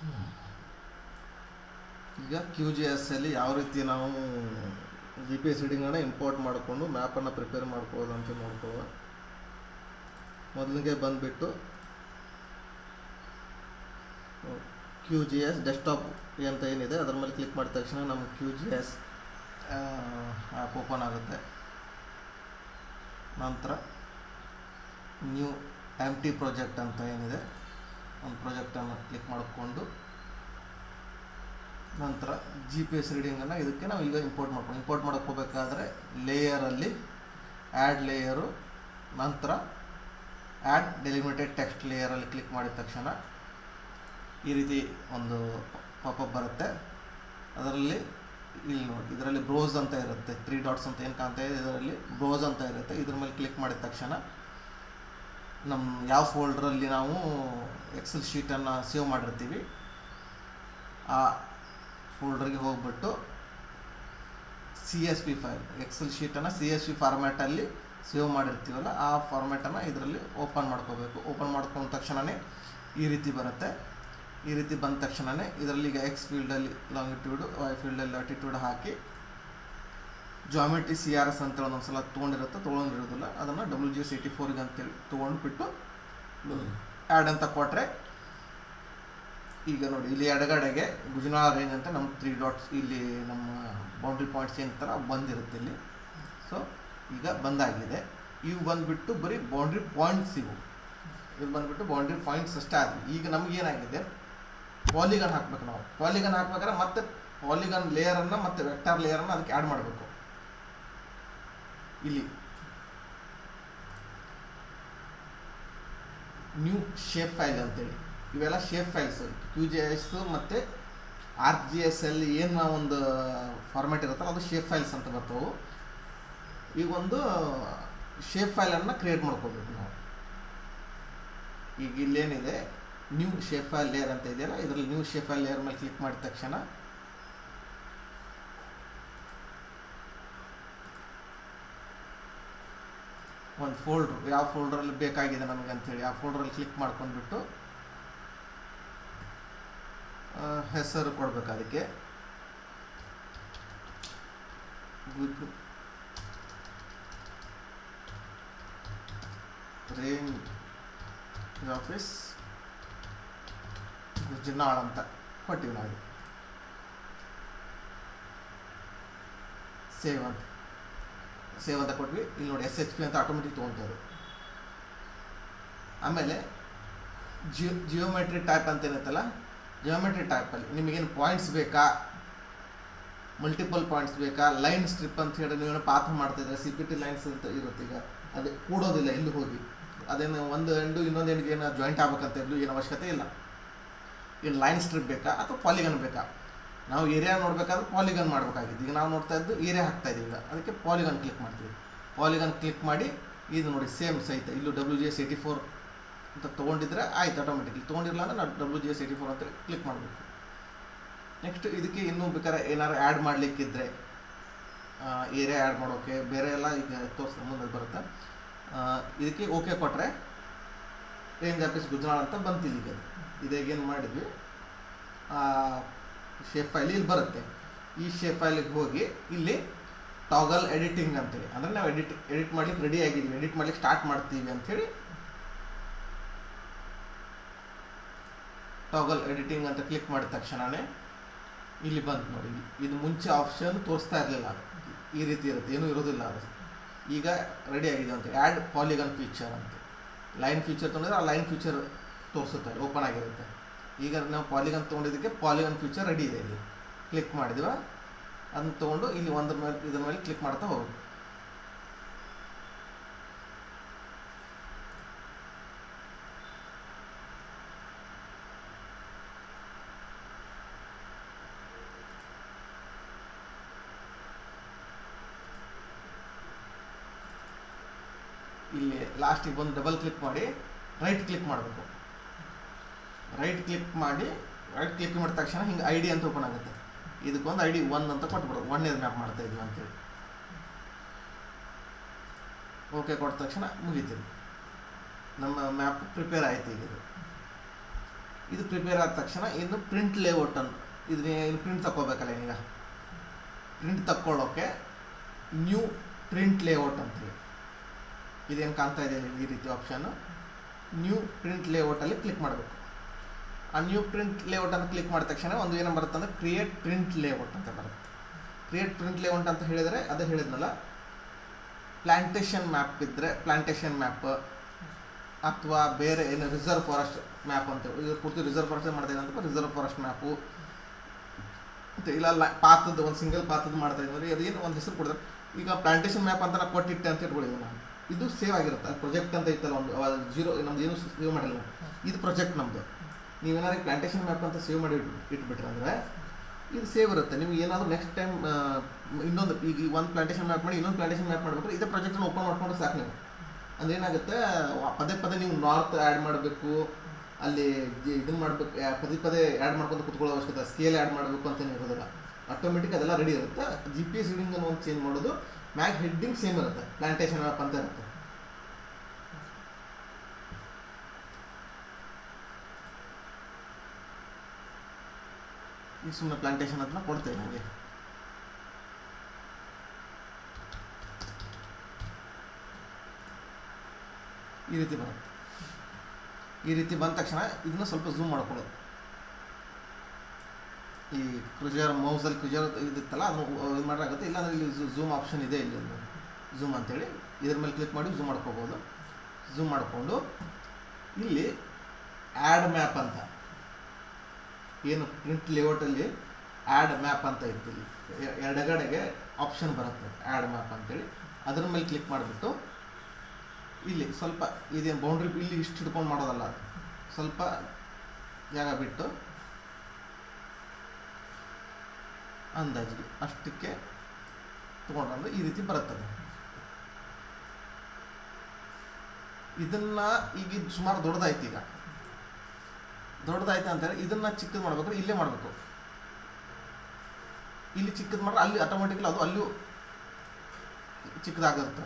ಈಗ Q G S ಅಲ್ಲಿ ಯಾವ ರೀತಿ ನಾವು ಜಿ ಪಿ ಎಸ್ ರೀಡಿಂಗನ್ನು ಇಂಪೋರ್ಟ್ ಮಾಡಿಕೊಂಡು ಮ್ಯಾಪನ್ನು ಪ್ರಿಪೇರ್ ಮಾಡ್ಕೊಳ್ಳೋದು ಅಂತ ನೋಡ್ಕೊಳ್ಳೋಣ ಮೊದಲಿಗೆ ಬಂದುಬಿಟ್ಟು ಕ್ಯೂ ಜಿ ಎಸ್ ಡೆಸ್ಕ್ಟಾಪ್ ಅಂತ ಏನಿದೆ ಅದ್ರ ಮೇಲೆ ಕ್ಲಿಕ್ ಮಾಡಿದ ತಕ್ಷಣ ನಮ್ಮ Q G S app open ಆಗುತ್ತೆ ನಂತರ ನ್ಯೂ ಎಮ್ ಟಿ ಪ್ರಾಜೆಕ್ಟ್ ಅಂತ ಏನಿದೆ ಒಂದು ಪ್ರಾಜೆಕ್ಟನ್ನು ಕ್ಲಿಕ್ ಮಾಡಿಕೊಂಡು ನಂತರ ಜಿ ಪಿ ಎಸ್ ರೀಡಿಂಗನ್ನು ಇದಕ್ಕೆ ನಾವು ಈಗ ಇಂಪೋರ್ಟ್ ಮಾಡ್ಕೊಂಡು ಇಂಪೋರ್ಟ್ ಮಾಡೋಕ್ಕೆ ಹೋಗಬೇಕಾದ್ರೆ ಲೇಯರಲ್ಲಿ ಆ್ಯಡ್ ಲೇಯರು ನಂತರ ಆ್ಯಡ್ ಡೆಲಿಮಿಟೆಡ್ ಟೆಕ್ಸ್ಟ್ ಲೇಯರಲ್ಲಿ ಕ್ಲಿಕ್ ಮಾಡಿದ ತಕ್ಷಣ ಈ ರೀತಿ ಒಂದು ಪಾಪಪ್ ಬರುತ್ತೆ ಅದರಲ್ಲಿ ಇಲ್ಲಿ ನೋಡಿ ಇದರಲ್ಲಿ ಬ್ರೋಸ್ ಅಂತ ಇರುತ್ತೆ ತ್ರೀ ಡಾಟ್ಸ್ ಅಂತ ಏನು ಕಾಣ್ತಾ ಇದೆ ಇದರಲ್ಲಿ ಬ್ರೋಸ್ ಅಂತ ಇರುತ್ತೆ ಇದ್ರ ಮೇಲೆ ಕ್ಲಿಕ್ ಮಾಡಿದ ತಕ್ಷಣ ನಮ್ಮ ಯಾವ ಫೋಲ್ಡ್ರಲ್ಲಿ ನಾವು ಎಕ್ಸೆಲ್ ಶೀಟನ್ನು ಸೇವ್ ಮಾಡಿರ್ತೀವಿ ಆ ಫೋಲ್ಡರ್ಗೆ ಹೋಗ್ಬಿಟ್ಟು C S P file excel ಶೀಟನ್ನು ಸಿ ಎಸ್ ಪಿ ಫಾರ್ಮ್ಯಾಟಲ್ಲಿ ಸೇವ್ ಮಾಡಿರ್ತೀವಲ್ಲ ಆ ಫಾರ್ಮ್ಯಾಟನ್ನು ಇದರಲ್ಲಿ ಓಪನ್ ಮಾಡ್ಕೋಬೇಕು ಓಪನ್ ಮಾಡ್ಕೊಂಡ ತಕ್ಷಣವೇ ಈ ರೀತಿ ಬರುತ್ತೆ ಈ ರೀತಿ ಬಂದ ತಕ್ಷಣವೇ ಇದರಲ್ಲಿ ಈಗ ಎಕ್ಸ್ ಫೀಲ್ಡಲ್ಲಿ ಲಾಂಗಿಟ್ಯೂಡು ವೈ ಫೀಲ್ಡಲ್ಲಿ ಲಾಟಿಟ್ಯೂಡ್ ಹಾಕಿ ಜಾಮೆಟ್ರಿ ಸಿ ಆರ್ ಎಸ್ ಅಂತ ಒಂದೊಂದು ಸಲ ತೊಗೊಂಡಿರುತ್ತೆ ತೊಗೊಂಡಿರೋದಿಲ್ಲ ಅದನ್ನು ಡಬ್ಲ್ಯೂ ಜಿ ಎಸ್ ಏಯ್ಟಿ ಫೋರ್ಗೆ ಅಂತೇಳಿ ತೊಗೊಂಡ್ಬಿಟ್ಟು ಆ್ಯಡ್ ಅಂತ ಕೊಟ್ಟರೆ ಈಗ ನೋಡಿ ಇಲ್ಲಿ ಎಡಗಡೆಗೆ ಗುಜನಾಳ ರೇಂಜ್ ಅಂತ ನಮ್ಮ ತ್ರೀ ಡಾಟ್ಸ್ ಇಲ್ಲಿ ನಮ್ಮ ಬೌಂಡ್ರಿ ಪಾಯಿಂಟ್ಸ್ ಏನು ಥರ ಬಂದಿರುತ್ತೆ ಇಲ್ಲಿ ಸೊ ಈಗ ಬಂದಾಗಿದೆ ಇವು ಬಂದುಬಿಟ್ಟು ಬರೀ ಬೌಂಡ್ರಿ ಪಾಯಿಂಟ್ಸ್ ಇವು ಇದು ಬಂದುಬಿಟ್ಟು ಬೌಂಡ್ರಿ ಪಾಯಿಂಟ್ಸ್ ಅಷ್ಟೇ ಆದವು ಈಗ ನಮಗೇನಾಗಿದೆ ಪಾಲಿಗನ್ ಹಾಕ್ಬೇಕು ನಾವು ಪಾಲಿಗನ್ ಹಾಕ್ಬೇಕಾದ್ರೆ ಮತ್ತೆ ಪಾಲಿಗನ್ ಲೇಯರನ್ನು ಮತ್ತು ವೆಕ್ಟಾರ್ ಲೇಯರನ್ನು ಅದಕ್ಕೆ ಆ್ಯಡ್ ಮಾಡಬೇಕು ಇಲ್ಲಿ ನ್ಯೂ ಶೇಪ್ ಫೈಲ್ ಅಂತೇಳಿ ಇವೆಲ್ಲ shape files Q G S ಮತ್ತು ಆರ್ ಜಿ ಎಸ್ ಅಲ್ಲಿ ಏನು ಒಂದು ಫಾರ್ಮ್ಯಾಟ್ ಇರುತ್ತಲ್ಲ ಅದು ಶೇಪ್ ಫೈಲ್ಸ್ ಅಂತ ಬರ್ತವೆ ಈಗ ಒಂದು ಶೇಪ್ ಫೈಲನ್ನು ಕ್ರಿಯೇಟ್ ಮಾಡ್ಕೋಬೇಕು ನಾವು ಈಗ ಇಲ್ಲೇನಿದೆ ನ್ಯೂ ಶೇಪ್ ಫೈಲ್ ಲೇಯರ್ ಅಂತ ಇದೆಯಲ್ಲ ಇದರಲ್ಲಿ ನ್ಯೂ ಶೇಪ್ ಫೈಲ್ ಲೇಯರ್ ಮೇಲೆ ಕ್ಲಿಕ್ ಮಾಡಿದ ತಕ್ಷಣ ಒಂದು ಫೋಲ್ಡ್ರು ಯಾವ ಫೋಲ್ಡ್ರಲ್ಲಿ ಬೇಕಾಗಿದೆ ನಮಗೆ ಅಂಥೇಳಿ ಆ ಫೋಲ್ಡ್ರಲ್ಲಿ ಕ್ಲಿಕ್ ಮಾಡ್ಕೊಂಡ್ಬಿಟ್ಟು ಆ, ಹೆಸರು ಕೊಡಬೇಕು ಅದಕ್ಕೆ ರೇಂಜ್ ಆಫೀಸ್ ಗುಜ್ನಾಳ್ ಅಂತ ಕೊಟ್ಟಿವಿ ನಾವು ಸೇವ್ ಅಂತ ಸೇವ್ ಅಂತ ಕೊಟ್ವಿ ಇಲ್ಲಿ ನೋಡಿ ಎಸ್ ಎಚ್ ಪಿ ಅಂತ ಆಟೋಮೆಟಿಕ್ ತೊಗೊಳ್ತದೆ ಆಮೇಲೆ ಜಿಯೋ ಜಿಯೋಮೆಟ್ರಿ ಟೈಪ್ ಅಂತ ಇರುತ್ತಲ್ಲ ಜಿಯೋಮೆಟ್ರಿ ಟೈಪಲ್ಲಿ ನಿಮಗೇನು ಪಾಯಿಂಟ್ಸ್ ಬೇಕಾ ಮಲ್ಟಿಪಲ್ ಪಾಯಿಂಟ್ಸ್ ಬೇಕಾ ಲೈನ್ ಸ್ಟ್ರಿಪ್ ಅಂತ ಹೇಳಿ ನೀವೇನೋ ಪಾತ್ರ ಮಾಡ್ತಿದ್ರೆ ಸಿ ಪಿ ಟಿ ಲೈನ್ಸ್ ಅಂತ ಇರುತ್ತೆ ಈಗ ಅದು ಕೂಡೋದಿಲ್ಲ ಎಲ್ಲಿ ಹೋಗಿ ಅದೇನು ಒಂದು ಎಂಡು ಇನ್ನೊಂದು ಎಂಡ್ಗೆ ಏನೋ ಜಾಯಿಂಟ್ ಆಗ್ಬೇಕಂತ ಇದ್ದು ಏನು ಅವಶ್ಯಕತೆ ಇಲ್ಲ ಏನು ಲೈನ್ ಸ್ಟ್ರಿಪ್ ಬೇಕಾ ಅಥವಾ ಪಾಲಿಗನ್ ಬೇಕಾ ನಾವು ಏರಿಯಾ ನೋಡಬೇಕಾದ್ರೆ ಪಾಲಿಗನ್ ಮಾಡಬೇಕಾಗಿತ್ತು ಈಗ ನಾವು ನೋಡ್ತಾ ಇದ್ದು ಏರಿಯಾ ಹಾಕ್ತಾ ಇದೀವಿ ಈಗ ಅದಕ್ಕೆ ಪಾಲಿಗನ್ ಕ್ಲಿಕ್ ಮಾಡ್ತೀವಿ ಪಾಲಿಗನ್ ಕ್ಲಿಕ್ ಮಾಡಿ ಇದು ನೋಡಿ ಸೇಮ್ ಸಹಿತ ಇಲ್ಲೂ W G S eighty four ಅಂತ ತೊಗೊಂಡಿದ್ರೆ ಆಯ್ತು ಆಟೋಮೆಟಿಕ್ಲಿ ತೊಗೊಂಡಿರಲ್ಲ ಅಂದ್ರೆ ನಾವು W G S eighty four ಅಂತ ಕ್ಲಿಕ್ ಮಾಡಬೇಕು ನೆಕ್ಸ್ಟ್ ಇದಕ್ಕೆ ಇನ್ನೂ ಬೇಕಾದ್ರೆ ಏನಾದ್ರು ಆ್ಯಡ್ ಮಾಡಲಿಕ್ಕಿದ್ರೆ ಏರಿಯಾ ಆ್ಯಡ್ ಮಾಡೋಕ್ಕೆ ಬೇರೆ ಎಲ್ಲ ಈಗ ತೋರಿಸ್ ಮುಂದೆ ಬರುತ್ತೆ ಆ, ಇದಕ್ಕೆ ಓಕೆ ಕೊಟ್ಟರೆ ರೇಂಜ್ ಆಫೀಸ್ ಗುಜರಾತ್ ಅಂತ ಬಂತು ಇಲ್ಲಿಗೆ ಇದೇಗೇನು ಮಾಡಿದ್ವಿ ಶೇಪ್ ಫೈಲ್ ಇಲ್ಲಿ ಬರುತ್ತೆ ಈ ಶೇಪ್ ಫೈಲಿಗೆ ಹೋಗಿ ಇಲ್ಲಿ ಟಾಗಲ್ ಎಡಿಟಿಂಗ್ ಅಂತೇಳಿ ಅಂದರೆ ನಾವು ಎಡಿಟ್ ಎಡಿಟ್ ಮಾಡ್ಲಿಕ್ಕೆ ರೆಡಿ ಆಗಿದ್ದೀವಿ ಎಡಿಟ್ ಮಾಡ್ಲಿಕ್ಕೆ ಸ್ಟಾರ್ಟ್ ಮಾಡ್ತೀವಿ ಅಂಥೇಳಿ ಟಾಗಲ್ ಎಡಿಟಿಂಗ್ ಅಂತ ಕ್ಲಿಕ್ ಮಾಡಿದ ತಕ್ಷಣವೇ ಇಲ್ಲಿ ಬಂತು ನೋಡಿ ಇದು ಮುಂಚೆ ಆಪ್ಷನ್ ತೋರಿಸ್ತಾ ಇರಲಿಲ್ಲ ಈ ರೀತಿ ಇರುತ್ತೆ ಏನೂ ಇರೋದಿಲ್ಲ ಅದು ಈಗ ರೆಡಿ ಆಗಿದೆ ಅಂತ ಆ್ಯಡ್ ಪಾಲಿಗನ್ ಫೀಚರ್ ಅಂತ ಲೈನ್ ಫೀಚರ್ ತೊಗೊಂಡ್ರೆ ಆ ಲೈನ್ ಫೀಚರ್ ತೋರಿಸುತ್ತೆ ಓಪನ್ ಆಗಿರುತ್ತೆ ಈಗ ನಾವು ಪಾಲಿಗನ್ ತೊಗೊಂಡಿದ್ದಕ್ಕೆ ಪಾಲಿಗನ್ ಫೀಚರ್ ರೆಡಿ ಇದೆ ಇಲ್ಲಿ ಕ್ಲಿಕ್ ಮಾಡಿದ್ವ ಅದನ್ನ ತೊಗೊಂಡು ಇಲ್ಲಿ ಒಂದ್ರ ಮೇಲೆ ಇದ್ರ ಮೇಲೆ ಕ್ಲಿಕ್ ಮಾಡ್ತಾ ಹೋಗೋದು ಇಲ್ಲಿ ಲಾಸ್ಟಿಗೆ ಬಂದು ಡಬಲ್ ಕ್ಲಿಕ್ ಮಾಡಿ ರೈಟ್ ಕ್ಲಿಕ್ ಮಾಡಬೇಕು ರೈಟ್ ಕ್ಲಿಕ್ ಮಾಡಿ ರೈಟ್ ಕ್ಲಿಕ್ ಮಾಡಿದ ತಕ್ಷಣ ಹಿಂಗೆ ಐ ಡಿ ಅಂತ ಓಪನ್ ಆಗುತ್ತೆ ಇದಕ್ಕೊಂದು ಐ ಡಿ ಒನ್ ಅಂತ ಕೊಟ್ಬಿಡೋದು ಒನ್ ಇಯರ್ ಮ್ಯಾಪ್ ಮಾಡ್ತಾ ಇದ್ವಿ ಅಂತೇಳಿ ಓಕೆ ಕೊಟ್ಟ ತಕ್ಷಣ ಮುಗೀತಿದೆ ನಮ್ಮ ಮ್ಯಾಪ್ ಪ್ರಿಪೇರ್ ಆಯ್ತು ಈಗ ಇದು ಇದು ಪ್ರಿಪೇರ್ ಆದ ತಕ್ಷಣ ಇನ್ನು ಪ್ರಿಂಟ್ ಲೇಔಟ್ ಅನ್ನು ಇದನ್ನ ಇನ್ನು ಪ್ರಿಂಟ್ ತಗೋಬೇಕಲ್ಲ ಈಗ ಪ್ರಿಂಟ್ ತಕ್ಕೊಳ್ಳೋಕೆ ನ್ಯೂ ಪ್ರಿಂಟ್ ಲೇಔಟ್ ಅಂತೇಳಿ ಇದೇನು ಕಾಣ್ತಾ ಇದೆ ನಿಮ್ಗೆ ಈ ರೀತಿ ಆಪ್ಷನ್ನು ನ್ಯೂ ಪ್ರಿಂಟ್ ಲೇಔಟಲ್ಲಿ ಕ್ಲಿಕ್ ಮಾಡಬೇಕು ಆ ನ್ಯೂ ಪ್ರಿಂಟ್ ಲೇಔಟ್ ಅಂತ ಕ್ಲಿಕ್ ಮಾಡಿದ ತಕ್ಷಣ ಒಂದು ಏನು ಬರುತ್ತೆ ಅಂದರೆ ಕ್ರಿಯೇಟ್ ಪ್ರಿಂಟ್ ಲೇಔಟ್ ಅಂತ ಬರುತ್ತೆ ಕ್ರಿಯೇಟ್ ಪ್ರಿಂಟ್ ಲೇಔಟ್ ಅಂತ ಹೇಳಿದರೆ ಅದೇ ಹೇಳಿದ್ನಲ್ಲ ಪ್ಲಾಂಟೇಶನ್ ಮ್ಯಾಪ್ ಇದ್ದರೆ ಪ್ಲಾಂಟೇಶನ್ ಮ್ಯಾಪ್ ಅಥವಾ ಬೇರೆ ಏನು ರಿಸರ್ವ್ ಫಾರೆಸ್ಟ್ ಮ್ಯಾಪ್ ಅಂತ ಇದು ಪೂರ್ತಿ ರಿಸರ್ವ್ ಫಾರೆಸ್ಟ್ ಮಾಡ್ತಾ ಇದ್ದೀನಿ ಅಂತ ರಿಸರ್ವ್ ಫಾರೆಸ್ಟ್ ಮ್ಯಾಪು ಮತ್ತು ಇಲ್ಲ ಪಾತದ್ದು ಒಂದು ಸಿಂಗಲ್ ಪಾತದ್ದು ಮಾಡ್ತಾ ಇದ್ದೀವಿ ಅದೇನು ಒಂದು ಹೆಸರು ಕೊಡ್ತಾರೆ ಈಗ ಪ್ಲಾಂಟೇಶನ್ ಮ್ಯಾಪ್ ಅಂತ ನಾವು ಕೊಟ್ಟಿಟ್ಟೆ ಅಂತ ಇಟ್ಕೊಂಡಿದ್ದೀವಿ ನಾನು ಇದು ಸೇವ್ ಆಗಿರುತ್ತೆ ಪ್ರೊಜೆಕ್ಟ್ ಅಂತ ಇತ್ತಲ್ಲ ಒಂದು ಜೀರೋ ನಮ್ದು ಏನು ಸೇವ್ ಮಾಡಿಲ್ಲ ಇದು ಪ್ರೊಜೆಕ್ಟ್ ನಮ್ಮದು ನೀವೇನಾದ್ರು ಪ್ಲಾಂಟೇಶನ್ ಮ್ಯಾಪ್ ಅಂತ ಸೇವ್ ಮಾಡಿ ಇಟ್- ಇಟ್ಬಿಟ್ರೆ ಅಂದರೆ ಇದು ಸೇವ್ ಇರುತ್ತೆ ನಿಮ್ಗೆ ಏನಾದರೂ ನೆಕ್ಸ್ಟ್ ಟೈಮ್ ಇನ್ನೊಂದು ಈಗ ಒಂದು ಪ್ಲಾಂಟೇಶನ್ ಮ್ಯಾಪ್ ಮಾಡಿ ಇನ್ನೊಂದು ಪ್ಲಾಂಟೇಶನ್ ಮ್ಯಾಪ್ ಮಾಡಬೇಕು ಇದೇ ಪ್ರಾಜೆಕ್ಟನ್ನು ಓಪನ್ ಮಾಡ್ಕೊಂಡು ಸಾಕು ನೀವು ಅಂದ್ರೆ ಏನಾಗುತ್ತೆ ವ- ಪದೇ ಪದೇ ನೀವು ನಾರ್ತ್ ಆ್ಯಡ್ ಮಾಡಬೇಕು ಅಲ್ಲಿ ಇದನ್ನು ಮಾಡಬೇಕು ಪದೇ ಪದೇ ಆ್ಯಡ್ ಮಾಡ್ಕೊಂಡು ಕುತ್ಕೊಳ್ಳೋ ಅವಶ್ಯಕತೆ ಸ್ಕೇಲ್ ಆ್ಯಡ್ ಮಾಡಬೇಕು ಅಂತ ಇರೋದಿಲ್ಲ ಆಟೋಮೆಟಿಕ್ ಅದೆಲ್ಲ ರೆಡಿ ಇರುತ್ತೆ ಜಿ ಪಿ ಎಸ್ ರೀಡಿಂಗ್ ಅನ್ನು ಒಂದು ಚೇಂಜ್ ಮಾಡೋದು ಮ್ಯಾಗ್ ಹೆಡ್ಡಿಂಗ್ ಸೇಮ್ ಇರುತ್ತೆ ಪ್ಲಾಂಟೇಶನ್ ಮ್ಯಾಪ್ ಅಂತ ಇರುತ್ತೆ ಈ ಸುಮ್ಮನೆ ಪ್ಲಾಂಟೇಶನ್ ಅಂತ ಕೊಡ್ತೇವೆ ನನಗೆ ಈ ರೀತಿ ಬರುತ್ತೆ ಈ ರೀತಿ ಬಂದ ತಕ್ಷಣ ಇದನ್ನ ಸ್ವಲ್ಪ ಝೂಮ್ ಮಾಡ್ಕೊಳ್ಳೋದು ಈ ಕ್ರುಜರ್ ಮೌಸಲ್ಲಿ ಕ್ರುಜರ್ ಇದಿತ್ತಲ್ಲ ಅದನ್ನು ಇದು ಮಾಡೋಕ್ಕಾಗುತ್ತೆ ಇಲ್ಲಾಂದ್ರೆ ಇಲ್ಲಿ ಝೂಮ್ ಆಪ್ಷನ್ ಇದೆ ಇಲ್ಲಿ ಒಂದು ಝೂಮ್ ಅಂತೇಳಿ ಇದ್ರ ಮೇಲೆ ಕ್ಲಿಕ್ ಮಾಡಿ ಝೂಮ್ ಮಾಡ್ಕೋಬೋದು ಝೂಮ್ ಮಾಡಿಕೊಂಡು ಇಲ್ಲಿ ಆ್ಯಡ್ ಮ್ಯಾಪ್ ಅಂತ ಏನು ಪ್ರಿಂಟ್ ಲೇಔಟಲ್ಲಿ ಆ್ಯಡ್ ಮ್ಯಾಪ್ ಅಂತ ಇತ್ತು ಇಲ್ಲಿ ಎ- ಎಡಗಡೆಗೆ ಆಪ್ಷನ್ ಬರುತ್ತೆ ಆ್ಯಡ್ ಮ್ಯಾಪ್ ಅಂತೇಳಿ ಅದ್ರ ಮೇಲೆ ಕ್ಲಿಕ್ ಮಾಡಿಬಿಟ್ಟು ಇಲ್ಲಿ ಸ್ವಲ್ಪ ಇದೇನು ಬೌಂಡ್ರಿ ಇಲ್ಲಿ ಇಷ್ಟು ಹಿಡ್ಕೊಂಡು ಮಾಡೋದಲ್ಲ ಅದು. ಸ್ವಲ್ಪ ಜಾಗ ಬಿಟ್ಟು ಅಂದಾಜಿಗೆ ಅಷ್ಟಕ್ಕೆ ತೊಗೊಂಡ್ರೆ ಈ ರೀತಿ ಬರುತ್ತದೆ ಇದನ್ನ ಈಗ ಇದು ಸುಮಾರು ದೊಡ್ಡದಾಯ್ತು ಈಗ ದೊಡ್ಡದಾಯ್ತು ಅಂತೇಳಿ ಇದನ್ನ ಚಿಕ್ಕದು ಮಾಡ್ಬೇಕಾದ್ರೆ ಇಲ್ಲೇ ಮಾಡಬೇಕು ಇಲ್ಲಿ ಚಿಕ್ಕದು ಮಾಡ್ರೆ ಅಲ್ಲಿ ಆಟೋಮೆಟಿಕ್ಲಿ ಅದು ಅಲ್ಲೂ ಚಿಕ್ಕದಾಗಿರುತ್ತೆ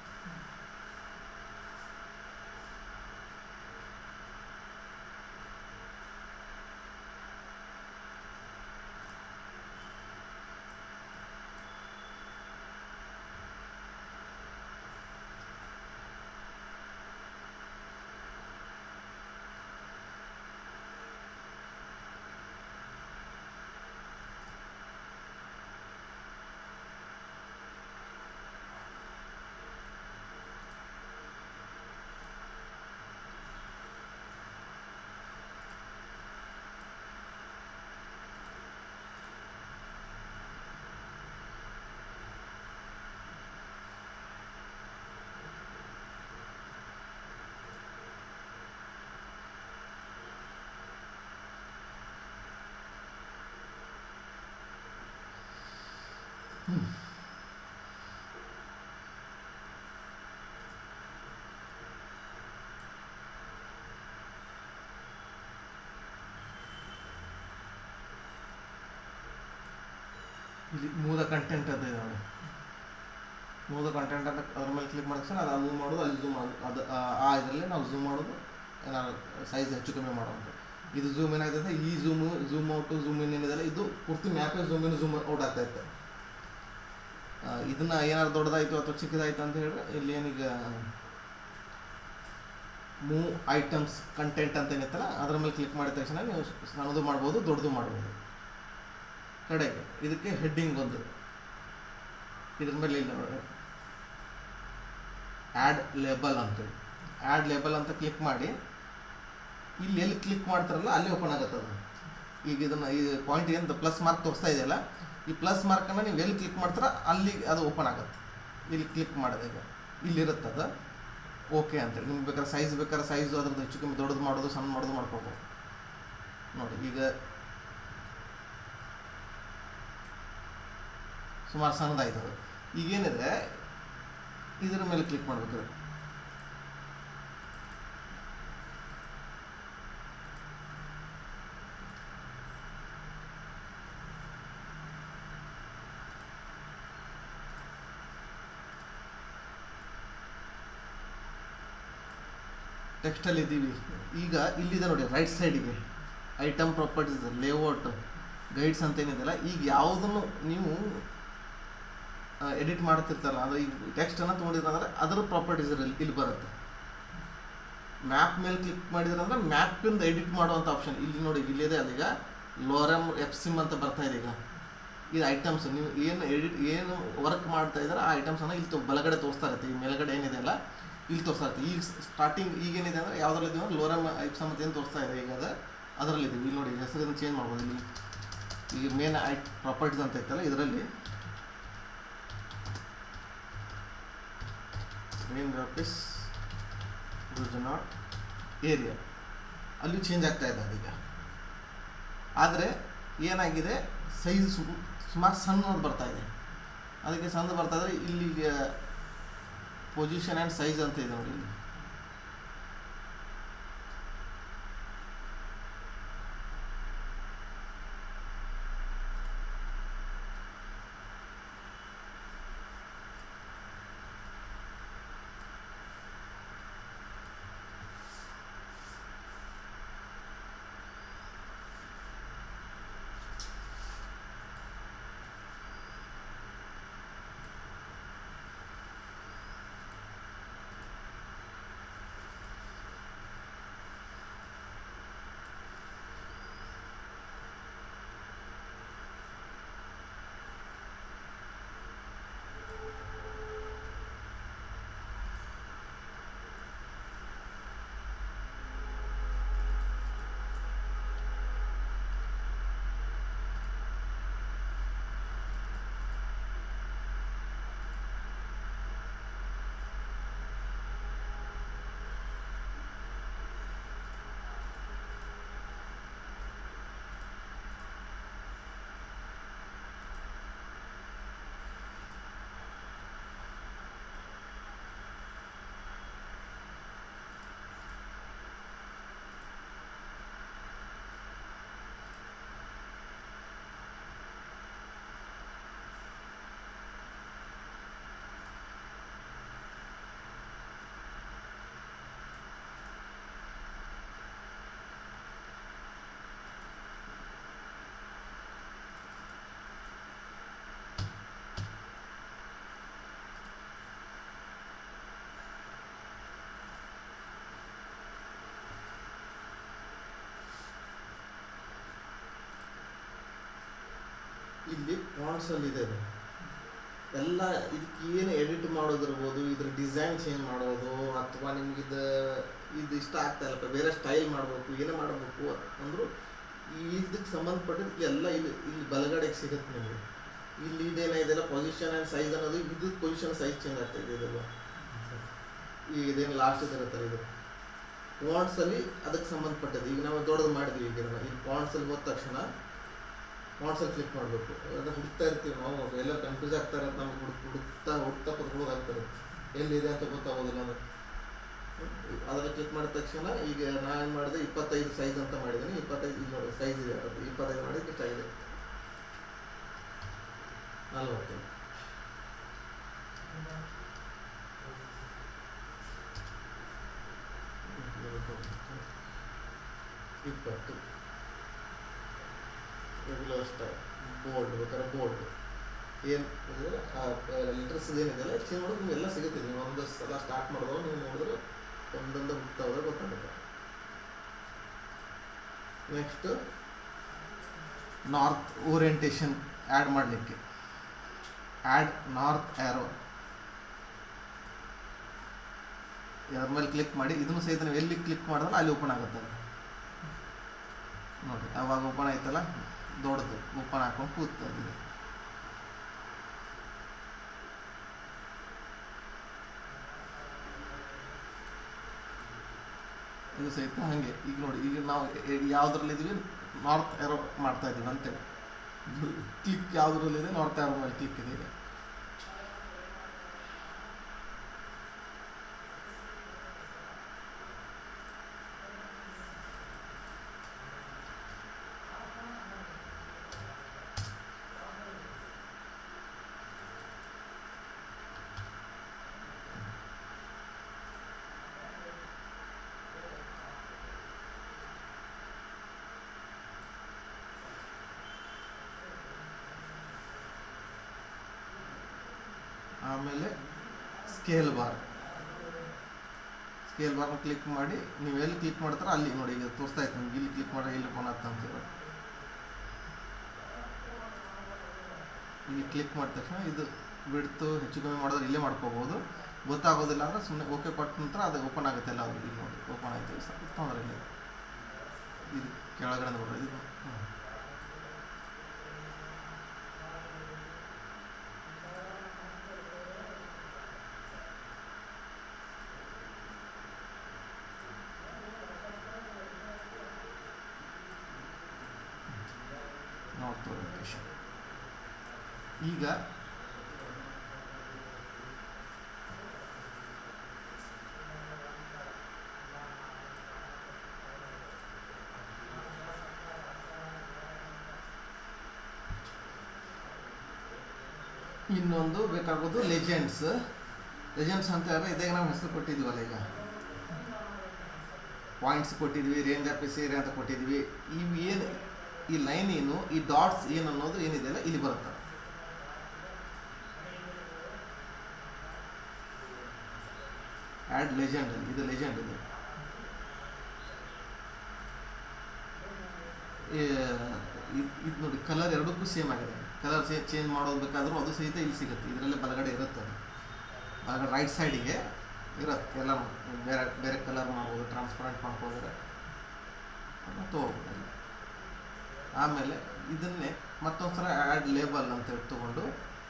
ಇಲ್ಲಿ ಮೂದ ಕಂಟೆಂಟ್ ಅಂತ ಇದೆ ನೋಡಿ ಮೂದ ಕಂಟೆಂಟ್ ಅಂತ ಅದ್ರ ಮೇಲೆ ಕ್ಲಿಕ್ ಮಾಡಿದ ತಕ್ಷಣ ಅದು ಮೂವ್ ಮಾಡೋದು ಅಲ್ಲಿ ಝೂಮ್ ಮಾಡೋದು ಅದು ಆ- ಆ ಇದರಲ್ಲಿ ನಾವು ಝೂಮ್ ಮಾಡೋದು ಏನಾದ್ರು ಸೈಜ್ ಹೆಚ್ಚು ಕಮ್ಮಿ ಮಾಡೋದು ಇದು ಝೂಮ್ ಏನಾಗ್ತದೆ ಈ zoom zoom out zoom in ಏನಿದೆಲ್ಲ ಇದು ಪೂರ್ತಿ ಮ್ಯಾಪೇ ಝೂಮ್ ಇನ್ ಝೂಮ್ ಔಟ್ ಆಗ್ತಾ ಇತ್ತು ಆ, ಇದನ್ನ ಏನಾದ್ರು ದೊಡ್ಡದಾಯ್ತು ಅಥವಾ ಚಿಕ್ಕದಾಯ್ತು ಅಂತ ಹೇಳಿದ್ರೆ ಇಲ್ಲಿ ಏನೀಗ ಮೂವ್ ಐಟಮ್ಸ್ ಕಂಟೆಂಟ್ ಅಂತ ಏನಿತ್ತಲ್ಲ ಅದ್ರ ಮೇಲೆ ಕ್ಲಿಕ್ ಮಾಡಿದ ತಕ್ಷಣ ನೀವು ಸಣ್ಣದು ಮಾಡ್ಬೋದು ದೊಡ್ಡದು ಮಾಡ್ಬೋದು ಕಡೆಗೆ ಇದಕ್ಕೆ ಹೆಡ್ಡಿಂಗ್ ಒಂದು ಇದ್ರ ಮೇಲೆ ಇಲ್ಲ ನೋಡಿ ಆ್ಯಡ್ ಲೇಬಲ್ ಅಂತೇಳಿ ಆ್ಯಡ್ ಲೇಬಲ್ ಅಂತ ಕ್ಲಿಕ್ ಮಾಡಿ ಇಲ್ಲಿ ಎಲ್ಲಿ ಕ್ಲಿಕ್ ಮಾಡ್ತಾರಲ್ಲ ಅಲ್ಲಿ ಓಪನ್ ಆಗುತ್ತೆ ಅದು ಈಗ ಇದನ್ನು ಈ ಪಾಯಿಂಟ್ ಏನು ಪ್ಲಸ್ ಮಾರ್ಕ್ ತೋರಿಸ್ತಾ ಇದೆಯಲ್ಲ ಈ ಪ್ಲಸ್ ಮಾರ್ಕನ್ನು ನೀವು ಎಲ್ಲಿ ಕ್ಲಿಕ್ ಮಾಡ್ತಾರ ಅಲ್ಲಿ ಅದು ಓಪನ್ ಆಗುತ್ತೆ ಇಲ್ಲಿ ಕ್ಲಿಕ್ ಮಾಡಿದೆ ಈಗ ಇಲ್ಲಿರುತ್ತೆ ಅದು ಓಕೆ ಅಂತೇಳಿ ನಿಮ್ಗೆ ಬೇಕಾದ್ರೆ ಸೈಜ್ ಬೇಕಾದ್ರೆ ಸೈಜು ಅದ್ರದ್ದು ಹೆಚ್ಚು ಕಮ್ಮಿ ದೊಡ್ಡದು ಮಾಡೋದು ಸಣ್ಣ ಮಾಡೋದು ಮಾಡ್ಕೊಬೋದು ನೋಡಿ ಈಗ ಸುಮಾರು ಸಣ್ಣದಾಯ್ತು ಅದು ಈಗೇನಿದೆ ಇದರ ಮೇಲೆ ಕ್ಲಿಕ್ ಮಾಡಬೇಕು ಟೆಕ್ಸ್ಟಲ್ಲಿ ಇದ್ದೀವಿ ಈಗ ಇಲ್ಲಿದೆ ನೋಡಿ ರೈಟ್ ಸೈಡಿಗೆ ಐಟಮ್ ಪ್ರಾಪರ್ಟೀಸ್ ಲೇಔಟ್ ಗೈಡ್ಸ್ ಅಂತ ಏನಿದೆಯಲ್ಲ ಈಗ ಯಾವುದನ್ನು ನೀವು ಎಡಿಟ್ ಮಾಡ್ತಿರ್ತಾರಲ್ಲ ಅಂದರೆ ಈಗ ಟೆಕ್ಸ್ಟನ್ನು ತೊಗೊಂಡಿದ್ರೆ ಅಂದರೆ ಅದರ ಪ್ರಾಪರ್ಟೀಸ್ ಇಲ್ಲಿ ಇಲ್ಲಿ ಬರುತ್ತೆ ಮ್ಯಾಪ್ ಮೇಲೆ ಕ್ಲಿಕ್ ಮಾಡಿದ್ರೆ ಅಂದರೆ ಮ್ಯಾಪಿಂದ ಎಡಿಟ್ ಮಾಡುವಂಥ ಆಪ್ಷನ್ ಇಲ್ಲಿ ನೋಡಿ ಇಲ್ಲಿದೆ ಅದೀಗ ಲೋರಮ್ ಎಪ್ಸಿಮ್ ಅಂತ ಬರ್ತಾ ಇದೆ ಈಗ ಇದು ಐಟಮ್ಸ್ ನೀವು ಏನು ಎಡಿಟ್ ಏನು ವರ್ಕ್ ಮಾಡ್ತಾ ಇದ್ದಾರೆ ಆ ಐಟಮ್ಸನ್ನು ಇಲ್ಲಿ ತೊ- ಬಲಗಡೆ ತೋರಿಸ್ತಾ ಇರುತ್ತೆ ಈ ಮೇಲ್ಗಡೆ ಏನಿದೆ ಅಲ್ಲ ಇಲ್ಲಿ ತೋರಿಸ್ತಾ ಇರುತ್ತೆ ಈಗ ಸ್ಟಾರ್ಟಿಂಗ್ ಈಗ ಏನಿದೆ ಅಂದರೆ ಯಾವುದ್ರಲ್ಲಿ ಇದೀವಿ ಅಂದ್ರೆ ಲೋರಮ್ ಐಪ್ಸಮ್ ಅಂತ ಏನು ತೋರಿಸ್ತಾ ಇದೆ ಈಗ ಅದು ಅದರಲ್ಲಿ ಇದೀವಿ ಇಲ್ಲಿ ನೋಡಿ ಹೆಸರನ್ನು ಚೇಂಜ್ ಮಾಡ್ಬೋದು ಇಲ್ಲಿ ಈಗ ಮೇನ್ ಐ ಪ್ರಾಪರ್ಟೀಸ್ ಅಂತ ಇತ್ತಲ್ಲ ಇದರಲ್ಲಿ ಮೇನ್ ಆಫೀಸ್ ನಾಟ್ ಏರಿಯಾ ಅಲ್ಲಿ ಚೇಂಜ್ ಆಗ್ತಾ ಇದೆ ಅದೀಗ ಆದರೆ ಏನಾಗಿದೆ ಸೈಜ್ ಸುಮಾರು ಸಣ್ಣದು ಬರ್ತಾ ಇದೆ ಅದಕ್ಕೆ ಸಣ್ಣ ಬರ್ತಾ ಇದ್ರೆ ಇಲ್ಲಿಗೆ ಪೊಸಿಷನ್ ಆ್ಯಂಡ್ ಸೈಜ್ ಅಂತ ಇದೆ ನೋಡಿ ಇಲ್ಲಿ ಇಲ್ಲಿ ಪಾಯಿಂಟ್ಸಲ್ಲಿ ಇದೆ ಅದು ಎಲ್ಲ ಇದಕ್ಕೆ ಏನು ಎಡಿಟ್ ಮಾಡೋದಿರ್ಬೋದು ಇದ್ರ ಡಿಸೈನ್ ಚೇಂಜ್ ಮಾಡೋದು ಅಥವಾ ನಿಮ್ಗೆ ಇದು ಇದು ಇಷ್ಟ ಆಗ್ತಾ ಇಲ್ಲಪ್ಪ ಬೇರೆ ಸ್ಟೈಲ್ ಮಾಡಬೇಕು ಏನೇ ಮಾಡಬೇಕು ಅಂದರೂ ಇದಕ್ಕೆ ಸಂಬಂಧಪಟ್ಟಿದ್ದಕ್ಕೆ ಎಲ್ಲ ಇಲ್ಲಿ ಇಲ್ಲಿ ಬಲಗಡೆಗೆ ಸಿಗುತ್ತೆ ನಿಮಗೆ ಇಲ್ಲಿ ಇದೇನಿದೆಲ್ಲ ಪೊಸಿಷನ್ ಆ್ಯಂಡ್ ಸೈಜ್ ಅನ್ನೋದು ಇದು ಪೊಸಿಷನ್ ಸೈಜ್ ಚೇಂಜ್ ಆಗ್ತಾ ಇದೆ ಇದೆಲ್ಲ ಈಗ ಇದೇನು ಲಾಸ್ಟ್ ಇದಿರುತ್ತಲ್ಲ ಇದು ಪಾಯಿಂಟ್ಸ್ ಅಲ್ಲಿ ಅದಕ್ಕೆ ಸಂಬಂಧಪಟ್ಟದ್ದು ಈಗ ನಾವು ದೊಡ್ಡದು ಮಾಡಿದ್ವಿ ಈಗ ಇದನ್ನ. ಈ ಪಾಯಿಂಟ್ಸ್ ಅಲ್ಲಿ ಹೋದ ತಕ್ಷಣ ಪಾಯಿಂಟ್ಸ್ ಅಲ್ಲಿ ಕ್ಲಿಕ್ ಮಾಡಬೇಕು ಅದನ್ನ ಹುಡುಕ್ತಾ ಇರ್ತೀವಿ ನಾವು ಎಲ್ಲ ಕನ್ಫ್ಯೂಸ್ ಆಗ್ತಾ ಇರೋದು ನಮ್ಗೆ ಹುಡುಕ್ ಹುಡುಕ್ತಾ ಹುಡುಕ್ತಾ ಕುತ್ಕೊಳ್ಳೋದಾಗ್ತದೆ ಎಲ್ಲಿದೆ ಅಂತ ಗೊತ್ತಾಗೋದಿಲ್ಲ ಅದು ಅದನ್ನ ಕ್ಲಿಕ್ ಮಾಡಿದ ತಕ್ಷಣ ಈಗ ನಾನು ಏನು ಮಾಡಿದೆ ಇಪ್ಪತ್ತೈದು ಸೈಜ್ ಅಂತ ಮಾಡಿದ್ದೀನಿ ಇಪ್ಪತ್ತೈದು ಇಲ್ಲಿ ನೋಡಿ ಸೈಜ್ ಇದೆ ಅದು ಇಪ್ಪತ್ತೈದು ಮಾಡಿದ್ರೆ ಇಷ್ಟ ಆಗಿದೆ ನಲ್ವತ್ತು ಇಪ್ಪತ್ತು ರೆಗ್ಯುಲರ್ ಸ್ಟೈಲ್ ಬೋಲ್ಡ್ ಬೇಕಾದ್ರೆ ಬೋಲ್ಡ್ ಏನು ಲೆಟರ್ಸ್ ಏನಿದೆಯಲ್ಲ ಚೇಂಜ್ ಮಾಡೋದು ನಿಮ್ಗೆಲ್ಲ ಸಿಗುತ್ತೆ ನೀವು ಒಂದು ಸಲ ಸ್ಟಾರ್ಟ್ ಮಾಡಿದವಾಗ ನೀವು ನೋಡಿದ್ರೆ ಒಂದೊಂದು ಹುಡ್ತಾ ಹೋದ್ರೆ ಗೊತ್ತಾಗುತ್ತೆ ನೆಕ್ಸ್ಟ್ ನಾರ್ತ್ ಓರಿಯಂಟೇಷನ್ ಆ್ಯಡ್ ಮಾಡಲಿಕ್ಕೆ ಆ್ಯಡ್ ನಾರ್ತ್ ಆ್ಯರೋ ಅದ್ರ ಮೇಲೆ ಕ್ಲಿಕ್ ಮಾಡಿ ಇದನ್ನು ಸಹಿತ ನೀವು ಎಲ್ಲಿ ಕ್ಲಿಕ್ ಮಾಡಿದ್ರೆ ಅಲ್ಲಿ ಓಪನ್ ಆಗುತ್ತೆ ಅದು ನೋಡಿ ಅವಾಗ ಓಪನ್ ಆಯ್ತಲ್ಲ ದೊಡ್ಡದು ಓಪನ್ ಹಾಕೊಂಡು ಕೂತದೆ ಇದು ಇದು ಸಹಿತ ಹಾಗೆ ಈಗ ನೋಡಿ ಈಗ ನಾವು ಯಾವುದ್ರಲ್ಲಿ ಇದೀವಿ ನಾರ್ತ್ ಏರೋ ಮಾಡ್ತಾ ಇದೀವಿ ಅಂತೇಳಿ ಕ್ಲಿಕ್ ಯಾವುದ್ರಲ್ಲಿದೆ ನಾರ್ತ್ ಏರೋ ಮೇಲೆ ಕ್ಲಿಕ್ ಇದೆ ಈಗ ಆಮೇಲೆ ಸ್ಕೇಲ್ ಬಾರ್ ಸ್ಕೇಲ್ ಬಾರ್ನ ಕ್ಲಿಕ್ ಮಾಡಿ ನೀವು ಎಲ್ಲಿ ಕ್ಲಿಕ್ ಮಾಡ್ತಾರೋ ಅಲ್ಲಿ ನೋಡಿ ಈಗ ತೋರಿಸ್ತಾ ಇತ್ತು ನಿಮ್ಗೆ ಇಲ್ಲಿ ಕ್ಲಿಕ್ ಮಾಡಿ ಇಲ್ಲಿ ಫೋನ್ ಆಗ್ತಾ ಅಂತೀರ ಇಲ್ಲಿ ಕ್ಲಿಕ್ ಮಾಡಿದ ತಕ್ಷಣ ಇದು ಬಿಡ್ತು ಹೆಚ್ಚು ಕಮ್ಮಿ ಮಾಡಿದ್ರೆ ಇಲ್ಲೇ ಮಾಡ್ಕೋಬೋದು ಗೊತ್ತಾಗೋದಿಲ್ಲ ಅಂದ್ರೆ ಸುಮ್ಮನೆ ಓಕೆ ಕೊಟ್ಟ ನಂತರ ಅದು ಓಪನ್ ಆಗುತ್ತೆ ಎಲ್ಲ ಅದು ಇಲ್ಲಿ ನೋಡಿ ಓಪನ್ ಆಯ್ತು ಸರ್ ತೊಂದರೆ ಇಲ್ಲ ಇದು ಕೆಳಗಡೆ ನೋಡ್ರಿ ಇದು ಹ್ಮ್. ನೋಡ್ತಾ ಲೊಕೇಶನ್ ಈಗ ಇನ್ನೊಂದು ಬೇಕಾಗೋದು ಲೆಜೆಂಡ್ಸ್ ಲೆಜೆಂಡ್ಸ್ ಅಂತ ಹೇಳಿದ್ರೆ ಇದೇ ನಾವು ಹೆಸರು ಕೊಟ್ಟಿದ್ವಲ್ಲ ಈಗ ಪಾಯಿಂಟ್ಸ್ ಕೊಟ್ಟಿದ್ವಿ ರೇಂಜ್ ಆಫೀಸ್ ಏರಿಯಾ ಅಂತ ಕೊಟ್ಟಿದ್ವಿ ಇವು ಏನು ಈ ಲೈನ್ ಏನು ಈ ಡಾಟ್ಸ್ ಏನು ಅನ್ನೋದು ಏನಿದೆಯಲ್ಲ ಇಲ್ಲಿ ಬರುತ್ತೆ ಆ್ಯಡ್ ಲೆಜೆಂಡ್ ಇದು ಲೆಜೆಂಡ್ ಇದು ಇದು ನೋಡಿ ಕಲರ್ ಎರಡಕ್ಕೂ ಸೇಮ್ ಆಗಿದೆ ಕಲರ್ ಚೇಂಜ್ ಮಾಡೋದು ಬೇಕಾದರೂ ಅದು ಸಹಿತ ಇಲ್ಲಿ ಸಿಗುತ್ತೆ ಇದರಲ್ಲೇ ಬಲಗಡೆ ಇರುತ್ತೆ ಅದು ಬಲಗಡೆ ರೈಟ್ ಸೈಡಿಗೆ ಇರುತ್ತೆ ಎಲ್ಲ ಬೇರೆ ಬೇರೆ ಕಲರ್ ಮಾಡ್ಬೋದು ಟ್ರಾನ್ಸ್ಪರೆಂಟ್ ಮಾಡ್ಕೋದ್ರೆ ಅದನ್ನ ತೊಗೋಬೋದು ಅಲ್ಲಿ. ಆಮೇಲೆ ಇದನ್ನೇ ಮತ್ತೊಂದು ಸಲ ಆ್ಯಡ್ ಲೇಬಲ್ ಅಂತೇಳಿ ತೊಗೊಂಡು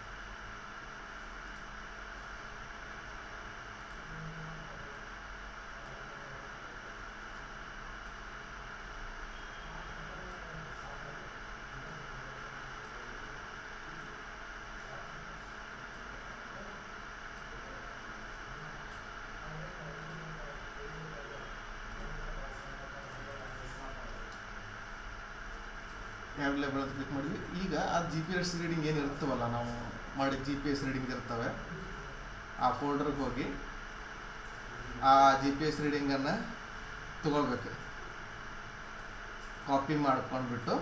ಅವೈಲೇಬಲ್ ಅಂತ ಕ್ಲಿಕ್ ಮಾಡಿದ್ವಿ ಈಗ ಆ ಜಿ ಪಿ ಎಸ್ ರೀಡಿಂಗ್ ಏನು ಇರ್ತವಲ್ಲ ನಾವು ಮಾಡಿದ ಜಿ ಪಿ ಎಸ್ ರೀಡಿಂಗ್ ಇರ್ತವೆ ಆ ಫೋಲ್ಡರ್ಗೆ ಹೋಗಿ ಆ ಜಿ ಪಿ ಎಸ್ ರೀಡಿಂಗನ್ನು ತಗೊಳ್ಬೇಕು ಕಾಪಿ ಮಾಡ್ಕೊಂಡ್ಬಿಟ್ಟು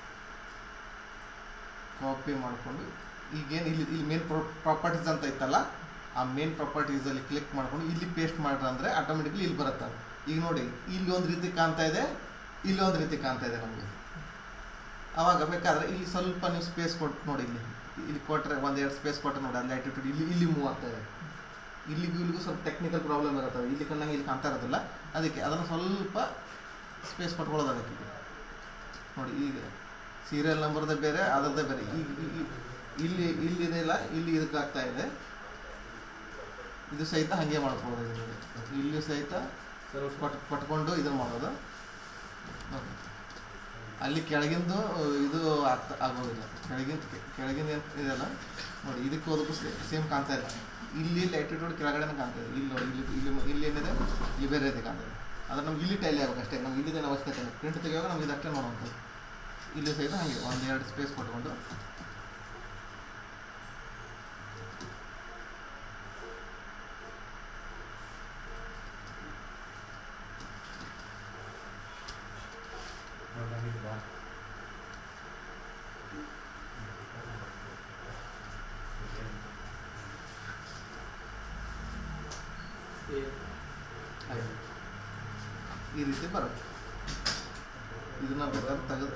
ಕಾಪಿ ಮಾಡಿಕೊಂಡು ಈಗೇನು ಇಲ್ಲಿ ಇಲ್ಲಿ ಮೇನ್ ಪ್ರಾಪರ್ಟೀಸ್ ಅಂತ ಇತ್ತಲ್ಲ ಆ ಮೇನ್ ಪ್ರಾಪರ್ಟೀಸಲ್ಲಿ ಕ್ಲಿಕ್ ಮಾಡ್ಕೊಂಡು ಇಲ್ಲಿ ಪೇಸ್ಟ್ ಮಾಡ್ರೆ ಅಂದರೆ ಆಟೋಮೆಟಿಕ್ಲಿ ಇಲ್ಲಿ ಬರುತ್ತೆ ಅದು. ಈಗ ನೋಡಿ ಇಲ್ಲಿ ಒಂದು ರೀತಿ ಕಾಣ್ತಾ ಇದೆ ಇಲ್ಲಿ ಒಂದು ರೀತಿ ಕಾಣ್ತಾ ಇದೆ ನಮಗೆ ಅವಾಗ ಬೇಕಾದ್ರೆ ಇಲ್ಲಿ ಸ್ವಲ್ಪ ನೀವು ಸ್ಪೇಸ್ ಕೊಟ್ಟು ನೋಡಿ ಇಲ್ಲಿ ಇಲ್ಲಿ ಕೊಟ್ಟರೆ ಒಂದು ಎರಡು ಸ್ಪೇಸ್ ಕೊಟ್ಟರೆ ನೋಡಿ ಅಲ್ಲಿ ಆಟಿಟ್ಯೂಡ್ ಇಲ್ಲಿ ಇಲ್ಲಿ ಮೂವ್ ಆಗ್ತಾ ಇದೆ ಇಲ್ಲಿಗೂ ಇಲ್ಲಿಗೂ ಸ್ವಲ್ಪ ಟೆಕ್ನಿಕಲ್ ಪ್ರಾಬ್ಲಮ್ ಇರುತ್ತೆ ಇಲ್ಲಿ ಕಣ್ಣಂಗೆ ಇಲ್ಲಿ ಕಾಣ್ತಾ ಇರೋದಿಲ್ಲ ಅದಕ್ಕೆ ಅದನ್ನು ಸ್ವಲ್ಪ ಸ್ಪೇಸ್ ಕೊಟ್ಕೊಳ್ಳೋದು ಅದಕ್ಕೆ ನೋಡಿ ಈಗ ಸೀರಿಯಲ್ ನಂಬರ್ದೇ ಬೇರೆ ಅದರದ್ದೇ ಬೇರೆ ಈಗ ಈ- ಈ- ಇಲ್ಲಿ ಇಲ್ಲಿ ಇದೆಲ್ಲ ಇಲ್ಲಿ ಇದಕ್ಕೆ ಆಗ್ತಾ ಇದೆ ಇದು ಸಹಿತ ಹಾಗೆ ಮಾಡ್ಬೋದು ಇದರಲ್ಲಿ. ಇಲ್ಲಿ ಸಹಿತ ಕೊಟ್ ಕೊಟ್ಕೊಂಡು ಇದನ್ನು ಮಾಡೋದು ನೋಡಿ ಅಲ್ಲಿ ಕೆಳಗಿಂದು ಇದು ಆಗ್ತಾ ಆಗೋದಿಲ್ಲ ಕೆಳಗಿನ ಕೆಳಗಿನ ಏನು ಇದೆಯಲ್ಲ ನೋಡಿ ಇದಕ್ಕೆ ಹೋದಕ್ಕೂ ಸೇಮ್ ಕಾಣ್ತಾ ಇಲ್ಲ ಇಲ್ಲಿ ಲೈಟಿಟ್ಯೂಡ್ ಕೆಳಗಡೆನೇ ಕಾಣ್ತಾ ಇದೆ ಇಲ್ಲಿ ನೋಡಿ ಇಲ್ಲಿ ಇಲ್ಲಿ ಇಲ್ಲಿ ಏನಿದೆ ಇಲ್ಲಿ ಬೇರೆ ರೀತಿ ಕಾಣ್ತಾ ಇದೆ ಆದರೆ ನಮ್ಗೆ ಇಲ್ಲಿ ಟೈಲಿ ಆಗ್ಬೇಕು ಅಷ್ಟೇ ನಮ್ಗೆ ಇಲ್ಲಿದೇನು ಅವಶ್ಯಕತೆ ಇಲ್ಲ ಪ್ರಿಂಟ್ ತೆಗಿಯುವಾಗ ನಮ್ಗೆ ಇದಷ್ಟೇ ಮಾಡುವಂಥದ್ದು ಇಲ್ಲಿ ಸಹಿತ ಹಾಗೆ ಒಂದು ಎರಡು ಸ್ಪೇಸ್ ಕೊಟ್ಕೊಂಡು ಆಯ್ತು ಈ ರೀತಿ ಬರುತ್ತೆ ಇದನ್ನ ಬೇಕಾದ್ರೆ ತೆಗೆದು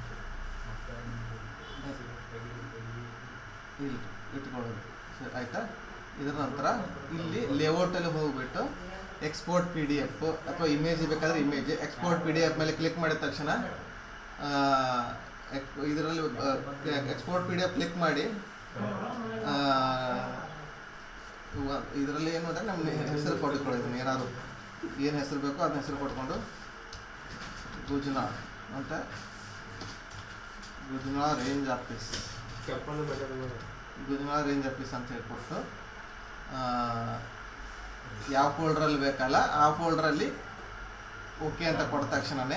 ಇಲ್ಲಿ ಇಟ್ಕೊಳ್ಳೋದು ಸರಿ ಆಯಿತಾ ಇದರ ನಂತರ ಇಲ್ಲಿ ಲೇಔಟಲ್ಲಿ ಹೋಗ್ಬಿಟ್ಟು ಎಕ್ಸ್ಪೋರ್ಟ್ ಪಿ ಡಿ ಎಫ್ ಅಥವಾ ಇಮೇಜ್ ಬೇಕಾದ್ರೆ image export P D F ಮೇಲೆ ಕ್ಲಿಕ್ ಮಾಡಿದ ತಕ್ಷಣ ಇದರಲ್ಲಿ export P D F click ಮಾಡಿ ಇದರಲ್ಲಿ ಏನು ಅಂದರೆ ನಮ್ಮ ಹೆಸರು ಕೊಟ್ಕೊಳ್ಳೋದು ಏನಾದ್ರು ಏನು ಹೆಸರು ಬೇಕೋ ಅದನ್ನ ಹೆಸರು ಕೊಟ್ಕೊಂಡು ಗುಜನಾಳ್ ಅಂತ Gujanal range office Gujanal range office ಅಂತ ಹೇಳ್ಕೊಟ್ಟು ಆ, ಯಾವ ಫೋಲ್ಡ್ರಲ್ಲಿ ಬೇಕಲ್ಲ ಆ ಫೋಲ್ಡ್ರಲ್ಲಿ ಓಕೆ ಅಂತ ಕೊಟ್ಟ ತಕ್ಷಣವೇ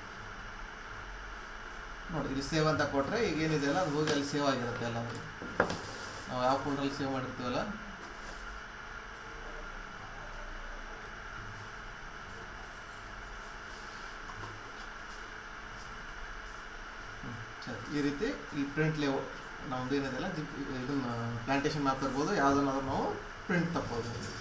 ನೋಡಿ ಇಲ್ಲಿ ಸೇವ್ ಅಂತ ಕೊಟ್ಟರೆ ಈಗ ಏನಿದೆಯಲ್ಲ ಅದು ಹೋಗಿ ಅಲ್ಲಿ ಸೇವ್ ಆಗಿರುತ್ತೆ ಎಲ್ಲ ನಾವು ಯಾವ ಫೋಲ್ಡ್ರಲ್ಲಿ ಸೇವ್ ಮಾಡಿರ್ತೀವಲ್ಲ ಹ್ಮ್, ಸರಿ ಈ ರೀತಿ ಈ ಪ್ರಿಂಟ್ ಲೇಔಟ್ ನಮ್ದು ಏನಿದೆಯಲ್ಲ ಜಿಪ್ ಇದನ್ನು ಪ್ಲಾಂಟೇಶನ್ ಮ್ಯಾಪ್ ಇರ್ಬೋದು ಯಾವುದನ್ನಾದ್ರೂ ನಾವು ಪ್ರಿಂಟ್ ತಕ್ಬೋದು